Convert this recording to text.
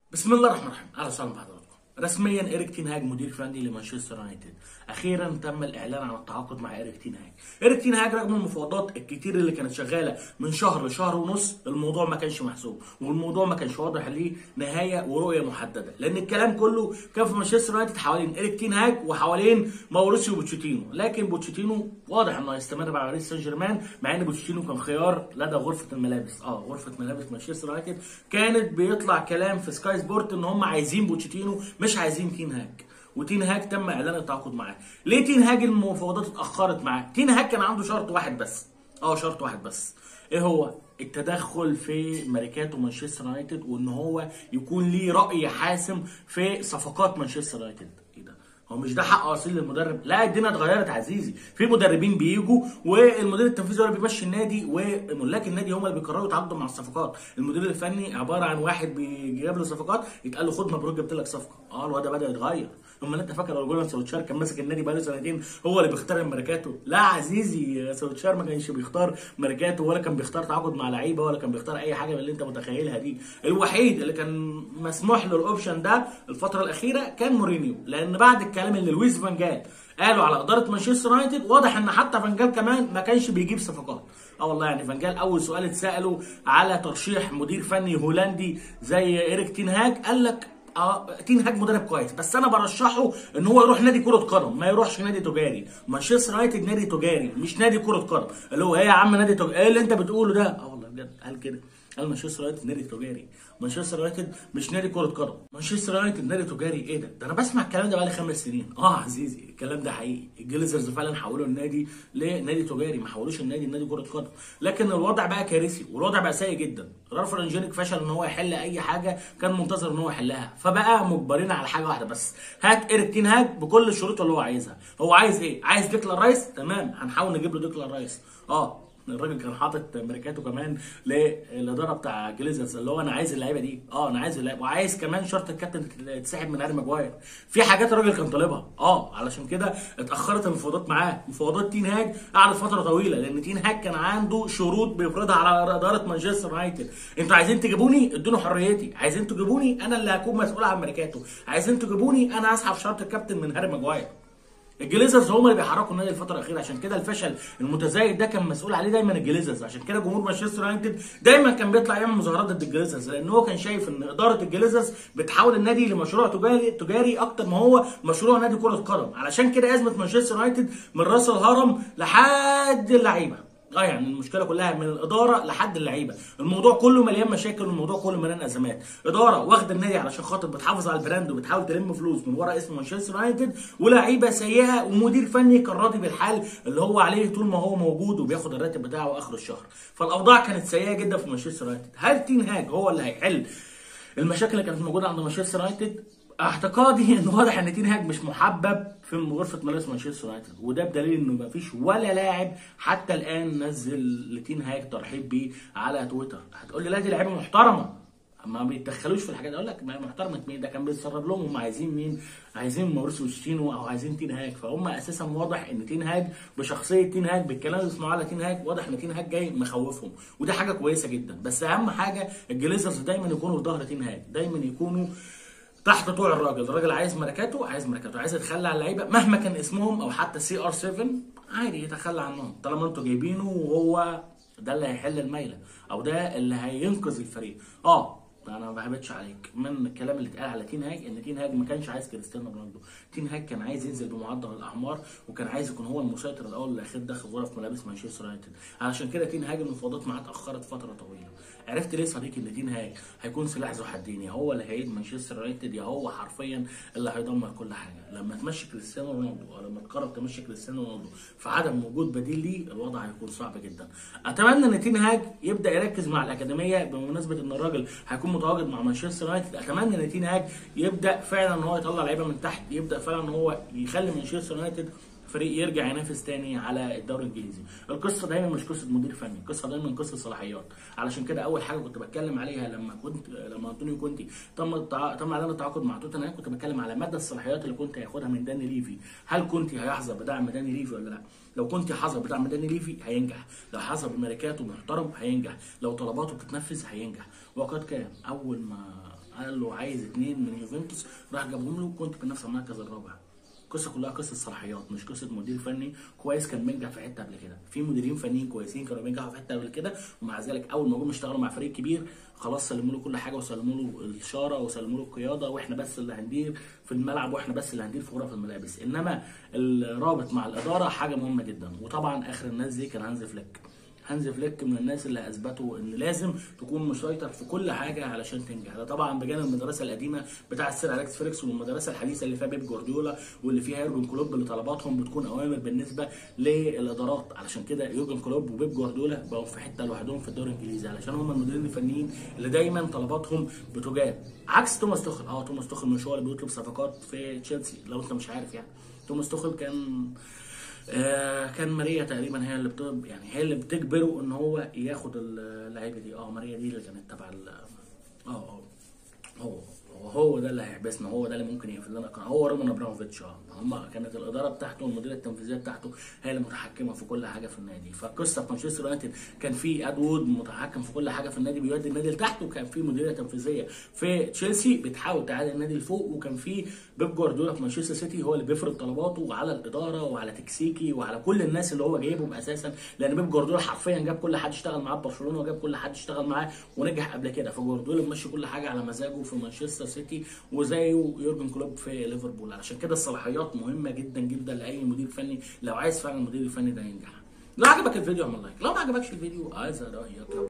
بسم الله الرحمن الرحيم اهلا وسهلا بحضراتكم رسميا ايريك تين هاج مدير فني لمانشستر يونايتد اخيرا تم الاعلان عن التعاقد مع ايريك تين هاج ايريك تين هاج رغم المفاوضات الكتير اللي كانت شغاله من شهر لشهر ونص الموضوع ما كانش محسوب والموضوع ما كانش واضح ليه نهايه ورؤيه محدده لان الكلام كله كان في مانشستر يونايتد حوالين ايريك تين هاج وحوالين ماوريسيو بوتشيتينو لكن بوتشيتينو واضح انه هيستمر مع باريس سان جيرمان مع ان بوتشيتينو كان خيار لدى غرفه الملابس اه غرفه ملابس مانشستر يونايتد كانت بيطلع كلام في سكاي سبورت ان هم عايزين بوتشيتينو مش عايزين تين هاج وتين هاج تم اعلان التعاقد معاه ليه تين هاج المفاوضات اتاخرت معاه تين هاج كان عنده شرط واحد بس اه شرط واحد بس ايه هو التدخل في ماركاتو مانشستر يونايتد وان هو يكون ليه راي حاسم في صفقات مانشستر يونايتد ايه ده هو مش ده حق اصيل للمدرب لا الدنيا اتغيرت عزيزي في مدربين بيجوا والمدير التنفيذي هو اللي بيمشي النادي وملاك النادي هم اللي بيقرروا يتعاقدوا مع الصفقات المدير الفني عباره عن واحد بيجيب له صفقات يتقال له خد مبروك جبت لك صفقه اه الواد ده بدا يتغير امال انت فاكر لو جولان سولتشار كان ماسك النادي بقاله سنتين هو اللي بيختار الماركاتو لا عزيزي سولتشار ما كانش بيختار ماركاتو ولا كان بيختار تعاقد مع لعيبه ولا كان بيختار اي حاجه من اللي انت متخيلها دي الوحيد اللي كان مسموح له الاوبشن ده الفتره الاخيره كان مورينيو لان بعد الكلام اللي لويس فانجال قالوا على اداره مانشستر يونايتد واضح ان حتى فانجال كمان ما كانش بيجيب صفقات اه والله يعني فانجال اول سؤال اتساله على ترشيح مدير فني هولندي زي ايريك تين هاج قال لك اه تين هاج مدرب كويس بس انا برشحه ان هو يروح نادي كره قدم ما يروحش نادي تجاري مانشستر يونايتد نادي تجاري مش نادي كره قدم اللي هو ايه يا عم نادي تجاري ايه اللي انت بتقوله ده اه والله بجد قال كده قال مانشستر يونايتد نادي تجاري مانشستر يونايتد مش نادي كره قدم مانشستر يونايتد نادي تجاري ايه ده ده انا بسمع الكلام ده بقالي خمس سنين اه عزيزي الكلام ده حقيقي الجليزرز فعلا حولوا النادي لنادي تجاري ما حولوش النادي لنادي كره قدم لكن الوضع بقى كارثي والوضع بقى سيء جدا رالف رانجينيك فشل ان هو يحل اي حاجه كان منتظر ان هو يحلها فبقى مجبرين على حاجه واحده بس هات ايريك تين هاج بكل الشروط اللي هو عايزها هو عايز ايه عايز ديكلان رايس تمام هنحاول نجيب له ديكلان رايس اه الراجل كان حاطط ماركاته كمان للاداره بتاع جليزرز اللي هو انا عايز اللعيبه دي اه انا عايز اللعيبه وعايز كمان شرط الكابتن تتسحب من هاري ماجواير في حاجات الراجل كان طالبها اه علشان كده اتاخرت المفاوضات معاه مفاوضات تين هاج قعدت فتره طويله لان تين هاج كان عنده شروط بيفرضها على اداره مانشستر يونايتد انتوا عايزين تجيبوني ادوني حريتي عايزين تجيبوني انا اللي هكون مسؤول عن ماركاته عايزين تجيبوني انا هسحب شرط الكابتن من هاري ماجواير الجليزرز هم اللي بيحركوا النادي الفتره الاخيره عشان كده الفشل المتزايد ده كان مسؤول عليه دايما الجليزرز عشان كده جمهور مانشستر يونايتد دايما كان بيطلع يعمل مظاهرات ضد الجليزرز لان هو كان شايف ان اداره الجليزرز بتحول النادي لمشروع تجاري تجاري اكتر ما هو مشروع نادي كره قدم علشان كده ازمه مانشستر يونايتد من راس الهرم لحد اللعيبه اه يعني المشكله كلها من الاداره لحد اللعيبه الموضوع كله مليان مشاكل والموضوع كله مليان ازمات اداره واخده النادي علشان خاطر بتحافظ على البراند وبتحاول تلم فلوس من ورا اسم مانشستر يونايتد ولاعيبه سيئه ومدير فني كان راضي بالحال اللي هو عليه طول ما هو موجود وبياخد الراتب بتاعه اخر الشهر فالاوضاع كانت سيئه جدا في مانشستر يونايتد هل تين هاج هو اللي هيحل المشاكل اللي كانت موجوده عند مانشستر يونايتد اعتقادي ان واضح ان تين هاج مش محبب في غرفه ملابس مانشستر يونايتد وده بدليل انه مفيش ولا لاعب حتى الان نزل لتين هاج ترحيب بيه على تويتر هتقول لي لا دي لعيبه محترمه ما بيتدخلوش في الحاجات اقول لك ما محترمه مين ده كان بيتسرب لهم هم عايزين مين عايزين ماوريسيو بوتشيتينو او عايزين تين هاج فهم اساسا واضح ان تين هاج بشخصيه تين هاج بالكلام اللي بيسمعوه على تين هاج واضح ان تين هاج جاي مخوفهم ودي حاجه كويسه جدا بس اهم حاجه الجليزرز دايما يكونوا في ظهر تين هاج دايما يكونوا تحت طوع الراجل الراجل عايز ماركاته عايز ماركاته عايز يتخلى عن اللعيبه مهما كان اسمهم او حتى سي ار 7 عادي يتخلى عنهم طالما انتوا جايبينه وهو ده اللي هيحل الميله او ده اللي هينقذ الفريق اه انا ما بهبتش عليك من الكلام اللي اتقال على تين هاج ان تين هاج ما كانش عايز كريستيانو رونالدو تين هاج كان عايز ينزل بمعدل الاعمار وكان عايز يكون هو المسيطر الاول والاخير داخل غرف ملابس مانشستر يونايتد علشان كده تين هاج المفاوضات معاه اتاخرت فتره طويله عرفت ليه صديقي ان تين هاج هيكون سلاح ذو حدين يا هو اللي هيعيد مانشستر يونايتد يا هو حرفيا اللي هيدمر كل حاجه لما تمشي كريستيانو رونالدو او لما تقرر تمشي كريستيانو رونالدو في عدم وجود بديل ليه الوضع هيكون صعب جدا اتمنى ان تين هاج يبدا يركز مع الاكاديميه بمناسبه ان الراجل هيكون متواجد مع مانشستر يونايتد اتمنى ان تين هاج يبدا فعلا ان هو يطلع لعيبه من تحت يبدا فعلا ان هو يخلي مانشستر يونايتد فريق يرجع ينافس تاني على الدوري الانجليزي القصه دايما مش قصه مدير فني القصه دايما قصه صلاحيات علشان كده اول حاجه كنت بتكلم عليها لما كنت لما انطونيو كونتي تم التع... تم اعلان التعاقد مع توتنهام كنت بتكلم على مدى الصلاحيات اللي كنت هياخدها من داني ليفي هل كونتي هيحظى بدعم داني ليفي ولا لا لو كنت حظى بدعم داني ليفي هينجح لو حظى بملكاته محترم هينجح لو طلباته بتتنفذ هينجح وقد كان اول ما قال له عايز اثنين من يوفنتوس راح جابهم له وكنت بنفس المركز الرابع القصه كلها قصه صلاحيات مش قصه مدير فني كويس كان بينجح في حته قبل كده في مديرين فنيين كويسين كانوا بينجحوا في حته قبل كده ومع ذلك اول ما جم اشتغلوا مع فريق كبير خلاص سلموا له كل حاجه وسلموا له الاشاره وسلموا له القياده واحنا بس اللي هندير في الملعب واحنا بس اللي هندير في غرف الملابس انما الرابط مع الاداره حاجه مهمه جدا وطبعا اخر الناس دي كان هانز فليك هانز فليك من الناس اللي اثبتوا ان لازم تكون مسيطر في كل حاجه علشان تنجح ده طبعا بجانب المدرسه القديمه بتاع السير اليكس فيريكس والمدرسه الحديثه اللي فيها بيب جوارديولا واللي فيها يورجن كلوب اللي طلباتهم بتكون اوامر بالنسبه للادارات علشان كده يورجن كلوب وبيب جوارديولا بقوا في حته لوحدهم في الدوري الانجليزي علشان هم المديرين الفنيين اللي دايما طلباتهم بتجاب عكس توماس توخل اه توماس توخل مش هو اللي بيطلب صفقات في تشيلسي لو انت مش عارف يعني توماس توخل كان آه كان ماريا تقريبا هي اللي بتب يعني هي اللي بتجبره ان هو ياخد اللعيبه دي اه ماريا دي اللي كانت تبع ال اه اه هو هو ده اللي هيحبسنا هو ده اللي ممكن يقفل لنا كان هو رومان ابراموفيتش اه هم كانت الاداره بتاعته والمديره التنفيذيه بتاعته هي اللي متحكمه في كل حاجه في النادي فقصه في مانشستر يونايتد كان في اد وود متحكم في كل حاجه في النادي بيودي النادي لتحت وكان في مديره تنفيذيه في تشيلسي بتحاول تعادل النادي لفوق وكان في بيب جوارديولا في مانشستر سيتي هو اللي بيفرض طلباته على الاداره وعلى تكسيكي وعلى كل الناس اللي هو جايبهم اساسا لان بيب جوارديولا حرفيا جاب كل حد اشتغل معاه في برشلونه وجاب كل حد اشتغل معاه ونجح قبل كده فجوارديولا ماشي كل حاجه على مزاجه في مانشستر سيتي وزيه يورجن كلوب في ليفربول علشان كده الصلاحيات مهمه جدا جدا لاي مدير فني لو عايز فعلا المدير الفني ده ينجح لو عجبك الفيديو اعمل لايك لو ما عجبكش الفيديو عايز رايك